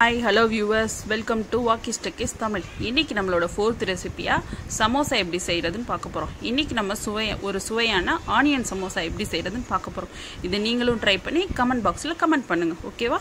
hi hello viewers welcome to வாக்கிஸ் டெக்கிஸ் தமிழ் இன்னைக்கு நம்மளோட ஃபோர்த் ரெசிபியாக சமோசா எப்படி செய்கிறதுன்னு பார்க்க போகிறோம் இன்னைக்கு நம்ம சுவை ஒரு சுவையான ஆனியன் சமோசா எப்படி செய்கிறதுன்னு பார்க்க போகிறோம் இதை நீங்களும் ட்ரை பண்ணி கமெண்ட் பாக்ஸில் கமெண்ட் பண்ணுங்கள் ஓகேவா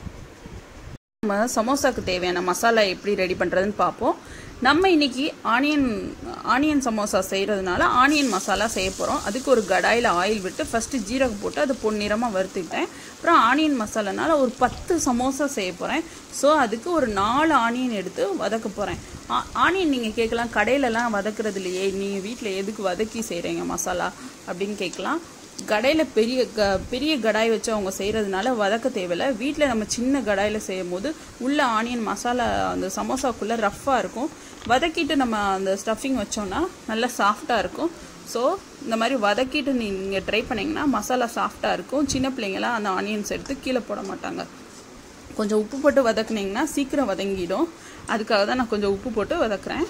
நம்ம சமோசாக்கு தேவையான மசாலா எப்படி ரெடி பண்ணுறதுன்னு பார்ப்போம் நம்ம இன்னைக்கு ஆனியன் ஆனியன் சமோசா செய்கிறதுனால ஆனியன் மசாலா செய்ய போகிறோம் அதுக்கு ஒரு கடாயில் ஆயில் விட்டு ஃபஸ்ட்டு ஜீரகம் போட்டு அது பொன்னிறமாக வறுத்துக்கிட்டேன் அப்புறம் ஆனியன் மசாலானால ஒரு பத்து சமோசா செய்ய போகிறேன் ஸோ அதுக்கு ஒரு நாலு ஆனியன் எடுத்து வதக்க போகிறேன் ஆனியன் நீங்கள் கேட்கலாம் கடையிலலாம் வதக்குறது இல்லையே நீங்கள் வீட்டில் எதுக்கு வதக்கி செய்கிறீங்க மசாலா அப்படின்னு கேட்கலாம் கடையில் பெரிய க பெரிய கடாய் வச்சு அவங்க செய்கிறதுனால வதக்க தேவையில்லை வீட்டில் நம்ம சின்ன கடாயில் செய்யும் போது உள்ள ஆனியன் மசாலா அந்த சமோசாக்குள்ளே ரஃப்பாக இருக்கும் வதக்கிட்டு நம்ம அந்த ஸ்டஃபிங் வச்சோம்னா நல்லா சாஃப்டாக இருக்கும் ஸோ இந்த மாதிரி வதக்கிட்டு நீங்கள் ட்ரை பண்ணிங்கன்னா மசாலா சாஃப்டாக இருக்கும் சின்ன பிள்ளைங்களாம் அந்த ஆனியன்ஸ் எடுத்து கீழே போட மாட்டாங்க கொஞ்சம் உப்பு போட்டு வதக்குனிங்கன்னா சீக்கிரம் வதங்கிடும் அதுக்காக தான் நான் கொஞ்சம் உப்பு போட்டு வதக்குறேன்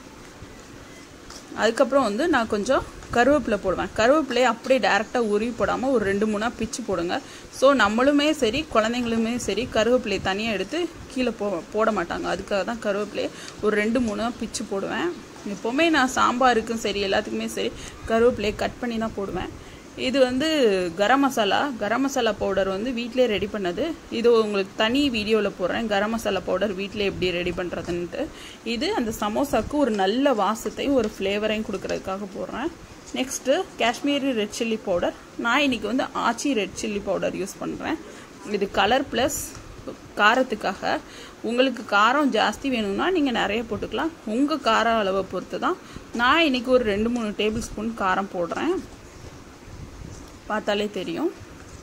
அதுக்கப்புறம் வந்து நான் கொஞ்சம் கருவேப்பிலை போடுவேன் கருவேப்பிலையை அப்படியே டேரெக்டாக உருவி போடாமல் ஒரு ரெண்டு மூணாக பிச்சு போடுங்க ஸோ நம்மளுமே சரி குழந்தைங்களுமே சரி கருவேப்பிலையை தனியாக எடுத்து கீழே போ போட மாட்டாங்க அதுக்காக தான் கருவேப்பிலையை ஒரு ரெண்டு மூணாக பிச்சு போடுவேன் எப்போவுமே நான் சாம்பாருக்கும் சரி எல்லாத்துக்குமே சரி கருவேப்பிலையை கட் பண்ணி தான் போடுவேன் இது வந்து கரம் மசாலா கரம் மசாலா பவுடர் வந்து வீட்டிலே ரெடி பண்ணது இது உங்களுக்கு தனி வீடியோவில் போடுறேன் கரம் மசாலா பவுடர் வீட்டிலே எப்படி ரெடி பண்ணுறதுன்ட்டு இது அந்த சமோசாவுக்கு ஒரு நல்ல வாசத்தையும் ஒரு ஃப்ளேவரையும் கொடுக்கறதுக்காக போடுறேன் next Kashmiri red chilli powder நான் இன்றைக்கி வந்து Aachi red chilli powder use பண்ணுறேன் இது கலர் ப்ளஸ் காரத்துக்காக உங்களுக்கு காரம் ஜாஸ்தி வேணும்னா நீங்கள் நிறைய போட்டுக்கலாம் உங்கள் கார அளவை பொறுத்து தான் நான் இன்றைக்கி ஒரு ரெண்டு மூணு டேபிள் ஸ்பூன் காரம் போடுறேன் பார்த்தாலே தெரியும்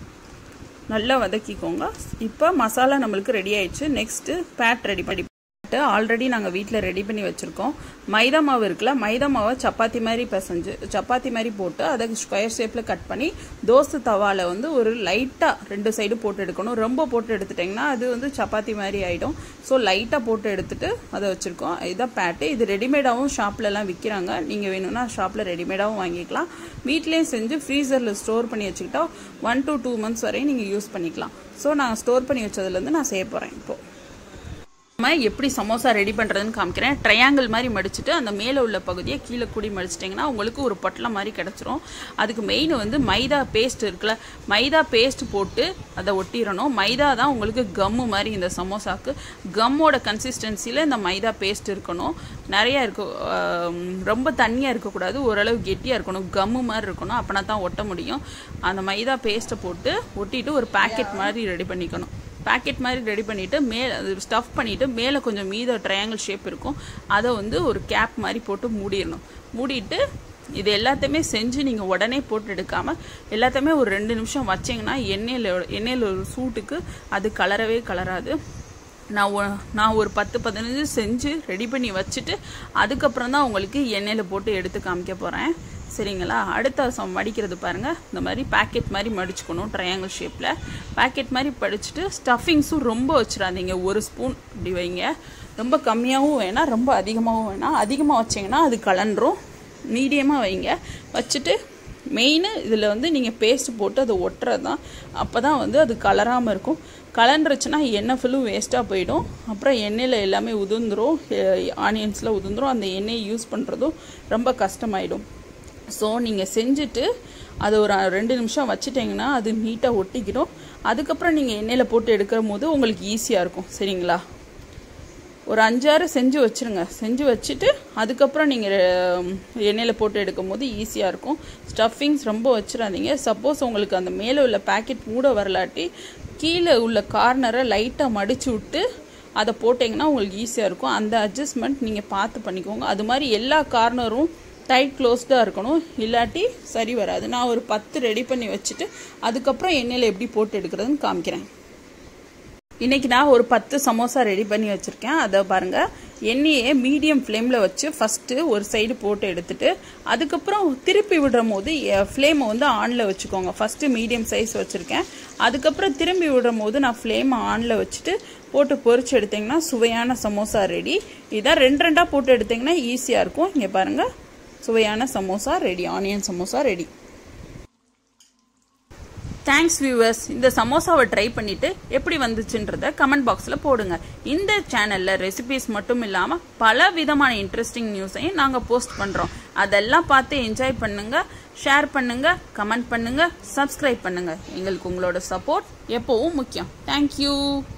நல்லா வதக்கிக்கோங்க இப்போ மசாலா நம்மளுக்கு ரெடி ஆயிடுச்சு நெக்ஸ்ட்டு பேட் ரெடி பண்ணி ஆல்ரெடி நாங்கள் வீட்டில் ரெடி பண்ணி வச்சுருக்கோம் மைதா மாவு இருக்குல்ல மைதா மாவை சப்பாத்தி மாதிரி பிசைஞ்சு சப்பாத்தி மாதிரி போட்டு அதை ஸ்கொயர் ஷேப்பில் கட் பண்ணி தோசை தவாவில் வந்து ஒரு லைட்டாக ரெண்டு சைடு போட்டு எடுக்கணும் ரொம்ப போட்டு எடுத்துட்டிங்கன்னா அது வந்து சப்பாத்தி மாதிரி ஆகிடும் ஸோ லைட்டாக போட்டு எடுத்துட்டு அதை வச்சுருக்கோம் இதான் பேட்டு இது ரெடிமேடாகவும் ஷாப்லலாம் விற்கிறாங்க நீங்கள் வேணும்னா ஷாப்பில் ரெடிமேடாகவும் வாங்கிக்கலாம் வீட்லேயும் செஞ்சு ஃப்ரீசரில் ஸ்டோர் பண்ணி வச்சுக்கிட்டா ஒன் டு டூ மந்த்ஸ் வரையும் நீங்கள் யூஸ் பண்ணிக்கலாம் ஸோ நான் ஸ்டோர் பண்ணி வச்சதுலேருந்து நான் செய்ய போகிறேன் இப்போது நம்ம எப்படி சமோசா ரெடி பண்ணுறதுன்னு காமிக்கிறேன் ட்ரையாங்கிள் மாதிரி மடிச்சுட்டு அந்த மேலே உள்ள பகுதியை கீழே கூடி மடிச்சிட்டிங்கன்னா உங்களுக்கு ஒரு பொட்டலை மாதிரி கிடச்சிரும் அதுக்கு மெயின் வந்து மைதா பேஸ்ட் இருக்குல்ல மைதா பேஸ்ட் போட்டு அதை ஒட்டிடணும் மைதா தான் உங்களுக்கு கம்மு மாதிரி இந்த சமோசாவுக்கு கம்மோட கன்சிஸ்டன்சியில் இந்த மைதா பேஸ்ட் இருக்கணும் நிறையா இருக்கும் ரொம்ப தண்ணியாக இருக்கக்கூடாது ஓரளவு கெட்டியாக இருக்கணும் கம்மு மாதிரி இருக்கணும் அப்படின்னா தான் ஒட்ட முடியும் அந்த மைதா பேஸ்ட்டை போட்டு ஒட்டிட்டு ஒரு பேக்கெட் மாதிரி ரெடி பண்ணிக்கணும் பேக்கெட் மாதிரி ரெடி பண்ணிவிட்டு மேலே அது ஸ்டஃப் பண்ணிவிட்டு மேலே கொஞ்சம் மீத ட்ரையாங்கிள் ஷேப் இருக்கும் அதை வந்து ஒரு கேப் மாதிரி போட்டு மூடிடணும் மூடிட்டு இது எல்லாத்தையுமே செஞ்சு நீங்கள் உடனே போட்டு எடுக்காமல் எல்லாத்தையுமே ஒரு ரெண்டு நிமிஷம் வச்சிங்கன்னா எண்ணெயில் எண்ணெயில் ஒரு சூட்டுக்கு அது கலரவே கலராது நான் நான் ஒரு பத்து பதினஞ்சு செஞ்சு ரெடி பண்ணி வச்சுட்டு அதுக்கப்புறம் தான் உங்களுக்கு எண்ணெயில் போட்டு எடுத்து காமிக்க போகிறேன் சரிங்களா அடுத்த வருஷம் மடிக்கிறது பாருங்கள் இந்த மாதிரி பேக்கெட் மாதிரி மடிச்சுக்கணும் ட்ரையாங்கிள் ஷேப்பில் பேக்கெட் மாதிரி படிச்சுட்டு ஸ்டஃபிங்ஸும் ரொம்ப வச்சிடாதீங்க ஒரு ஸ்பூன் இப்படி வைங்க ரொம்ப கம்மியாகவும் வேணாம் ரொம்ப அதிகமாகவும் வேணாம் அதிகமாக வச்சிங்கன்னா அது கலண்டுரும் மீடியமாக வைங்க வச்சுட்டு மெயின் இதில் வந்து நீங்கள் பேஸ்ட் போட்டு அதை ஒட்டுறது தான் அப்போ தான் வந்து அது கலராமல் இருக்கும் கலண்டுருச்சுன்னா எண்ணெய் ஃபுல்லும் வேஸ்ட்டாக போயிடும் அப்புறம் எண்ணெயில் எல்லாமே உதிர்ந்துரும் ஆனியன்ஸில் உதிர்ந்துரும் அந்த எண்ணெயை யூஸ் பண்ணுறதும் ரொம்ப கஷ்டமாயிடும் ஸோ நீங்கள் செஞ்சுட்டு அதை ஒரு ரெண்டு நிமிஷம் வச்சுட்டிங்கன்னா அது நீட்டாக ஒட்டிக்கிடும் அதுக்கப்புறம் நீங்கள் எண்ணெயில் போட்டு எடுக்கிற போது உங்களுக்கு ஈஸியாக இருக்கும் சரிங்களா ஒரு அஞ்சாறு செஞ்சு வச்சுருங்க செஞ்சு வச்சுட்டு அதுக்கப்புறம் நீங்கள் எண்ணெயில் போட்டு எடுக்கும் போது ஈஸியாக இருக்கும் ஸ்டஃபிங்ஸ் ரொம்ப வச்சிடாதீங்க சப்போஸ் உங்களுக்கு அந்த மேலே உள்ள பேக்கெட் மூட வரலாட்டி கீழே உள்ள கார்னரை லைட்டாக மடித்து விட்டு அதை போட்டிங்கன்னா உங்களுக்கு ஈஸியாக இருக்கும் அந்த அட்ஜஸ்ட்மெண்ட் நீங்கள் பார்த்து பண்ணிக்கோங்க அது மாதிரி எல்லா கார்னரும் டைட் க்ளோஸ்டாக இருக்கணும் இல்லாட்டி சரி வராது நான் ஒரு பத்து ரெடி பண்ணி வச்சுட்டு அதுக்கப்புறம் எண்ணெயில் எப்படி போட்டு எடுக்கிறதுன்னு காமிக்கிறேன் இன்றைக்கி நான் ஒரு பத்து சமோசா ரெடி பண்ணி வச்சுருக்கேன் அதை பாருங்கள் எண்ணெயை மீடியம் ஃப்ளேமில் வச்சு ஃபஸ்ட்டு ஒரு சைடு போட்டு எடுத்துட்டு அதுக்கப்புறம் திருப்பி விடுற போது ஃப்ளேமை வந்து ஆனில் வச்சுக்கோங்க ஃபஸ்ட்டு மீடியம் சைஸ் வச்சுருக்கேன் அதுக்கப்புறம் திரும்பி விடுற போது நான் ஃப்ளேமை ஆனில் வச்சுட்டு போட்டு பொறிச்சு எடுத்திங்கன்னா சுவையான சமோசா ரெடி இதான் ரெண்டு ரெண்டாக போட்டு எடுத்திங்கன்னா ஈஸியாக இருக்கும் இங்கே பாருங்கள் சுவையான samosa ready onion samosa ready thanks viewers இந்த சமோசாவை ட்ரை பண்ணிட்டு எப்படி வந்துச்சுன்றத கமெண்ட் பாக்ஸில் போடுங்க இந்த சேனலில் ரெசிபிஸ் மட்டும் இல்லாமல் பல விதமான இன்ட்ரெஸ்டிங் நியூஸையும் நாங்கள் போஸ்ட் பண்ணுறோம் அதெல்லாம் பார்த்து என்ஜாய் பண்ணுங்க ஷேர் பண்ணுங்க கமெண்ட் பண்ணுங்க சப்ஸ்கிரைப் பண்ணுங்க எங்களுக்கு உங்களோட சப்போர்ட் எப்பவும் முக்கியம் தேங்க்யூ